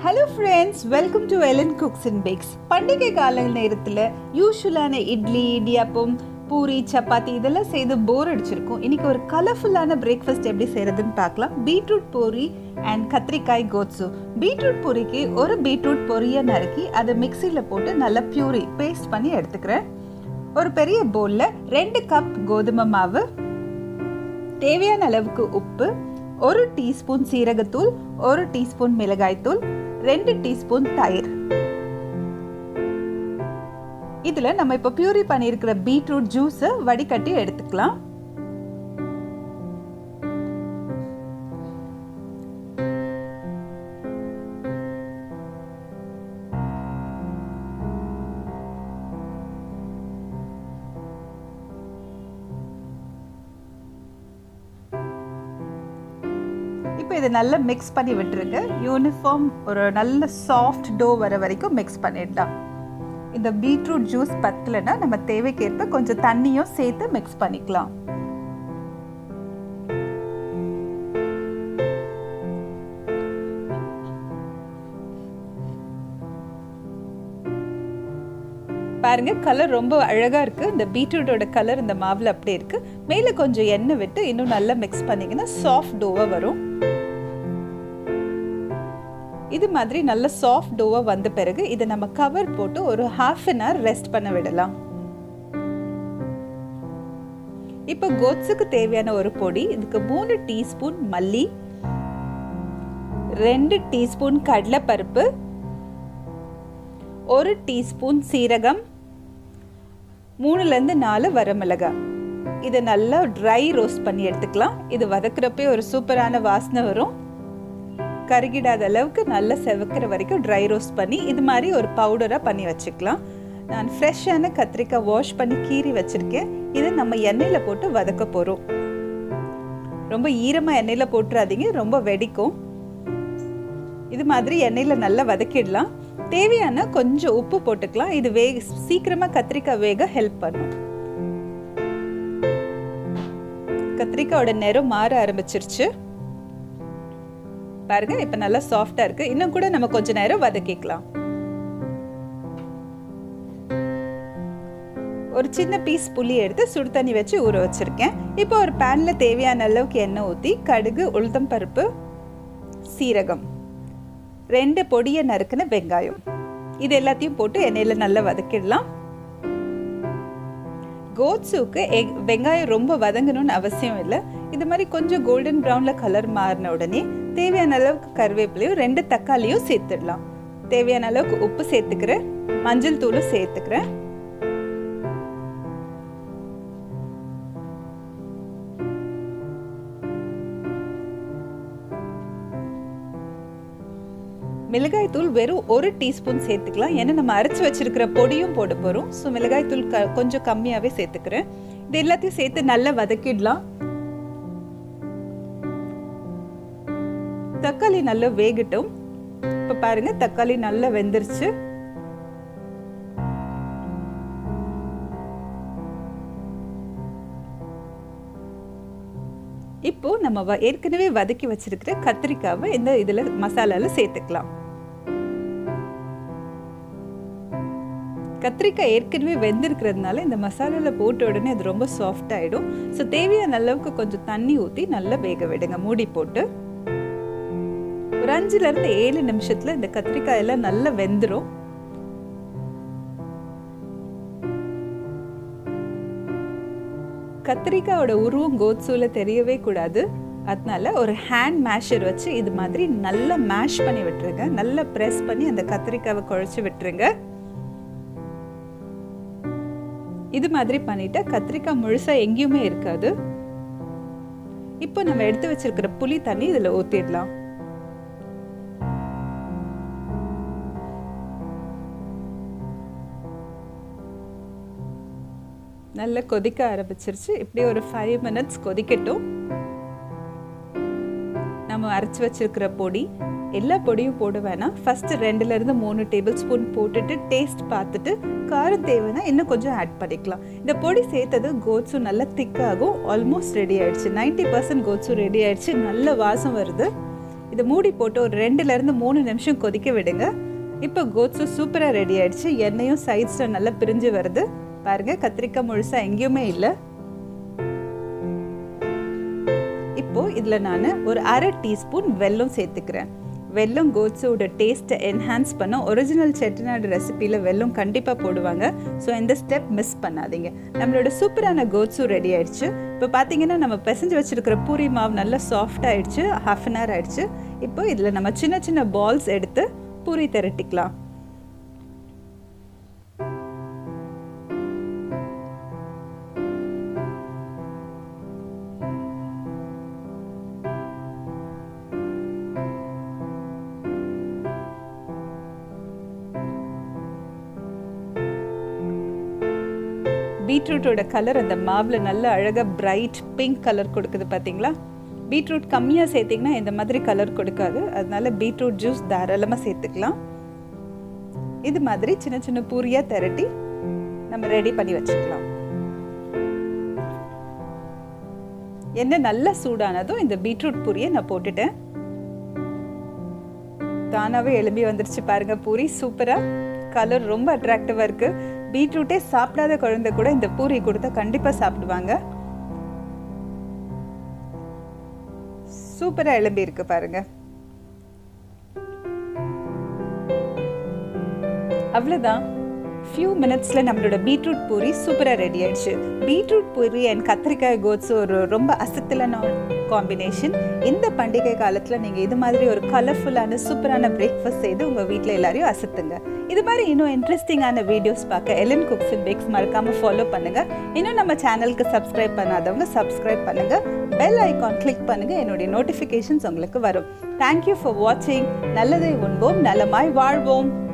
hello friends welcome to Ellen cooks and bakes பண்டிகை கால நேரத்தில் யூஸ்வலான இட்லி இடியாப்பம் பூரி சப்பாத்தி இதெல்லாம் செய்து போர் அடிச்சிருக்கும் இன்னைக்கு ஒரு கலர்ஃபுல்லான பிரேக்ஃபாஸ்ட் எப்படி செய்கிறதுன்னு பார்க்கலாம் பீட்ரூட் பூரி அண்ட் கத்திரிக்காய் கோட்ஸு பீட்ரூட் பூரிக்கு ஒரு பீட்ரூட் பொரியை நறுக்கி அதை மிக்சியில் போட்டு நல்லா பியூரி பேஸ்ட் பண்ணி எடுத்துக்கிறேன் ஒரு பெரிய பவுலில் ரெண்டு கப் கோதுமை மாவு தேவையான அளவுக்கு உப்பு ஒரு டீஸ்பூன் சீரகத்தூள் ஒரு டீஸ்பூன் மிளகாய்த்தூள் ரெண்டு டீஸ்பூன் தயிர் இதுல நம்ம இப்போ பியூரி பண்ணியிருக்கிற பீட்ரூட் ஜூஸை வடிகட்டி எடுத்துக்கலாம் இப்போ இதை நல்லா மிக்ஸ் பண்ணி விட்டுருங்க யூனிஃபார்ம் ஒரு நல்ல சாஃப்ட் டோ வர வரைக்கும் மிக்ஸ் பண்ணிடலாம் இந்த பீட்ரூட் ஜூஸ் பத்தலைன்னா நம்ம தேவைக்கேற்ப கொஞ்சம் தண்ணியும் சேர்த்து மிக்ஸ் பண்ணிக்கலாம் பாருங்க கலர் ரொம்ப அழகா இருக்கு இந்த பீட்ரூட்டோட கலர் இந்த மாவுல அப்படியே இருக்கு மேல கொஞ்சம் எண்ணெய் விட்டு இன்னும் நல்லா மிக்ஸ் பண்ணீங்கன்னா சாஃப்ட் டோவா வரும் இது மாதிரி நல்ல சாஃப்ட் டோவா வந்த பிறகு இதை நம்ம கவர் போட்டு ஒரு ஹாஃப் அன் ஹவர் ரெஸ்ட் பண்ண விடலாம் இப்போ கோட்ஸுக்கு தேவையான ஒரு பொடி இதுக்கு மூணு டீஸ்பூன் மல்லி ரெண்டு டீஸ்பூன் கடலைப்பருப்பு ஒரு டீஸ்பூன் சீரகம் மூணுலேருந்து நாலு வரமிளகாய் இதை நல்லா ட்ரை ரோஸ்ட் பண்ணி எடுத்துக்கலாம் இது வதக்குறப்பே ஒரு சூப்பரான வாசனை வரும் கருகிடாத அளவுக்கு நல்லா செவக்கிற வரைக்கும் ட்ரை ரோஸ்ட் பண்ணி இது மாதிரி ஒரு பவுடராக பண்ணி வச்சுக்கலாம் நான் ஃப்ரெஷ்ஷான கத்திரிக்காய் வாஷ் பண்ணி கீறி வச்சுருக்கேன் இதை நம்ம எண்ணெயில் போட்டு வதக்க போகிறோம் ரொம்ப ஈரமாக எண்ணெயில் போட்டுறாதீங்க ரொம்ப வெடிக்கும் இது மாதிரி எண்ணெயில் நல்லா வதக்கிடலாம் தேவையான கொஞ்சம் உப்பு போட்டுக்கலாம் இது வேக சீக்கிரமாக கத்திரிக்காய் வேக ஹெல்ப் பண்ணும் கத்திரிக்காயோட நிறம் மாற ஆரம்பிச்சிருச்சு பாருங்க இப்ப நல்லா சாஃப்டா இருக்கு இன்னும் கூட நம்ம கொஞ்ச நேரம் வதக்கிக்கலாம் ஒரு சின்ன பீஸ் புளி எடுத்து சுடு தண்ணி வச்சு ஊற வச்சிருக்கேன் இப்போ ஒரு பேன்ல தேவையான அளவுக்கு எண்ணெய் ஊற்றி கடுகு உளுத்தம் பருப்பு சீரகம் ரெண்டு பொடியை நறுக்குன வெங்காயம் இது எல்லாத்தையும் போட்டு எண்ணெயில் நல்லா வதக்கிடலாம் கோட்ஸுக்கு எக் வெங்காயம் ரொம்ப வதங்கணும்னு அவசியம் இல்லை இது மாதிரி கொஞ்சம் கோல்டன் ப்ரௌனில் கலர் மாறின உடனே தேவையான அளவுக்கு கருவேப்பிலையும் ரெண்டு தக்காளியும் சேர்த்துடலாம் தேவையான அளவுக்கு உப்பு சேர்த்துக்கிறேன் மஞ்சள் தூளும் சேர்த்துக்கிறேன் மிளகாய் தூள் வெறும் ஒரு டீஸ்பூன் சேர்த்துக்கலாம் ஏன்னா நம்ம அரைச்சி வச்சிருக்கிற பொடியும் போட போகிறோம் ஸோ மிளகாய் தூள் க கொஞ்சம் கம்மியாகவே சேர்த்துக்கிறேன் இது எல்லாத்தையும் சேர்த்து நல்லா வதக்கிடலாம் தக்காளி நல்லா வேகட்டும் இப்போ பாருங்க தக்காளி நல்லா வெந்துருச்சு இப்போ நம்ம ஏற்கனவே வதக்கி வச்சிருக்கிற கத்திரிக்காவை இந்த இதுல மசாலால சேர்த்துக்கலாம் கத்திரிக்காய் ஏற்கனவே வெந்திருக்கிறதுனால இந்த மசாலாவில் போட்ட உடனே அது ரொம்ப சாஃப்ட் ஆகிடும் ஸோ தேவையான அளவுக்கு கொஞ்சம் தண்ணி ஊற்றி நல்லா வேக விடுங்க மூடி போட்டு ஒரு அஞ்சுல இருந்து ஏழு நிமிஷத்துல இந்த கத்திரிக்காய் எல்லாம் நல்லா வெந்துடும் கத்திரிக்காயோட உருவம் கோத்சூல தெரியவே கூடாது அதனால ஒரு ஹேண்ட் மேஷர் வச்சு இது மாதிரி நல்லா மேஷ் பண்ணி விட்டுருங்க நல்லா ப்ரெஸ் பண்ணி அந்த கத்திரிக்காவை குழச்சி விட்டுருங்க இது மாதிரி பண்ணிட்டா கத்திரிக்காய் முழுசா எங்கேயுமே இருக்காது இப்போ நம்ம எடுத்து வச்சிருக்கிற புளி தண்ணி இதுல ஊத்திடலாம் நல்லா கொதிக்க ஆரம்பிச்சிருச்சு இப்படி ஒரு ஃபைவ் மினிட்ஸ் கொதிக்கட்டும் நம்ம அரைச்சி வச்சிருக்கிற பொடி எல்லா பொடியும் போட வேணாம் ஃபர்ஸ்ட் ரெண்டுலேருந்து மூணு டேபிள் ஸ்பூன் போட்டுட்டு டேஸ்ட் பார்த்துட்டு காரம் தேவைன்னா இன்னும் கொஞ்சம் ஆட் பண்ணிக்கலாம் இந்த பொடி சேர்த்தது கோட்ஸும் நல்லா திக்காகும் ஆல்மோஸ்ட் ரெடி ஆயிடுச்சு நைன்டி பர்சன்ட் கோட்ஸும் ரெடி ஆயிடுச்சு நல்ல வாசம் வருது இதை மூடி போட்டு ஒரு ரெண்டுலேருந்து மூணு நிமிஷம் கொதிக்க விடுங்க இப்போ கோட்ஸும் சூப்பராக ரெடி ஆயிடுச்சு எண்ணெயும் சைட்ஸில் நல்லா பிரிஞ்சு வருது பாருங்கள் கத்திரிக்காய் முழுசாக எங்கேயுமே இல்லை இப்போ இதில் நான் ஒரு அரை டீஸ்பூன் வெல்லம் சேர்த்துக்கிறேன் வெல்லம் கோட்ஸோட டேஸ்ட்டை என்ஹான்ஸ் பண்ண ஒரிஜினல் செட்டிநாடு ரெசிப்பியில் வெல்லம் கண்டிப்பாக போடுவாங்க ஸோ இந்த ஸ்டெப் மிஸ் பண்ணாதீங்க நம்மளோட சூப்பரான கோட்ஸும் ரெடி ஆயிடுச்சு இப்போ பார்த்தீங்கன்னா நம்ம பிசைஞ்சு வச்சுருக்கிற பூரி மாவு நல்லா சாஃப்ட் ஆயிடுச்சு ஹாஃப் அன் ஹவர் ஆயிடுச்சு இப்போ இதில் நம்ம சின்ன சின்ன பால்ஸ் எடுத்து பூரி திரட்டிக்கலாம் பீட்ரூட்டோட கலர் அந்த மாவில் நல்ல அழகாக பிரைட் பிங்க் கலர் கொடுக்குது பார்த்தீங்களா பீட்ரூட் கம்மியாக சேர்த்திங்கன்னா இந்த மாதிரி கலர் கொடுக்காது அதனால பீட்ரூட் ஜூஸ் தாராளமாக சேர்த்துக்கலாம் இது மாதிரி சின்ன சின்ன பூரியாக திரட்டி நம்ம ரெடி பண்ணி வச்சுக்கலாம் என்ன நல்லா சூடானதும் இந்த பீட்ரூட் பூரியை நான் போட்டுட்டேன் தானாகவே எழும்பி வந்துருச்சு பாருங்க பூரி சூப்பராக கலர் ரொம்ப அட்ராக்டிவாக இருக்குது பீட்ரூட்டே சாப்பிடாத குழந்தை கூட இந்த பூரி கொடுத்தா கண்டிப்பாக சாப்பிடுவாங்க சூப்பராக எழும்பி இருக்கு பாருங்க அவ்வளோதான் ஃபியூ மினிட்ஸில் நம்மளோட பீட்ரூட் பூரி சூப்பராக ரெடி ஆயிடுச்சு பீட்ரூட் பூரி அண்ட் கத்திரிக்காய் கோட்ஸ் ஒரு ரொம்ப அசத்தலான காம்பினேஷன் இந்த பண்டிகை காலத்தில் நீங்கள் இது மாதிரி ஒரு கலர்ஃபுல்லான சூப்பரான பிரேக்ஃபாஸ்ட் செய்து உங்கள் வீட்டில் எல்லாரையும் அசத்துங்க இது மாதிரி இன்னும் இன்ட்ரெஸ்டிங்கான வீடியோஸ் பார்க்க எலன் குக்ஸ் அண்ட் பேக்ஸ் மறக்காமல் ஃபாலோ பண்ணுங்கள் இன்னும் நம்ம சேனலுக்கு சப்ஸ்கிரைப் பண்ணாதவங்க சப்ஸ்கிரைப் பண்ணுங்கள் பெல் ஐக்கான் கிளிக் பண்ணுங்கள் என்னுடைய நோட்டிஃபிகேஷன்ஸ் உங்களுக்கு வரும் தேங்க்யூ ஃபார் வாட்சிங் நல்லதை உண்போம் நலமாய் வாழ்வோம்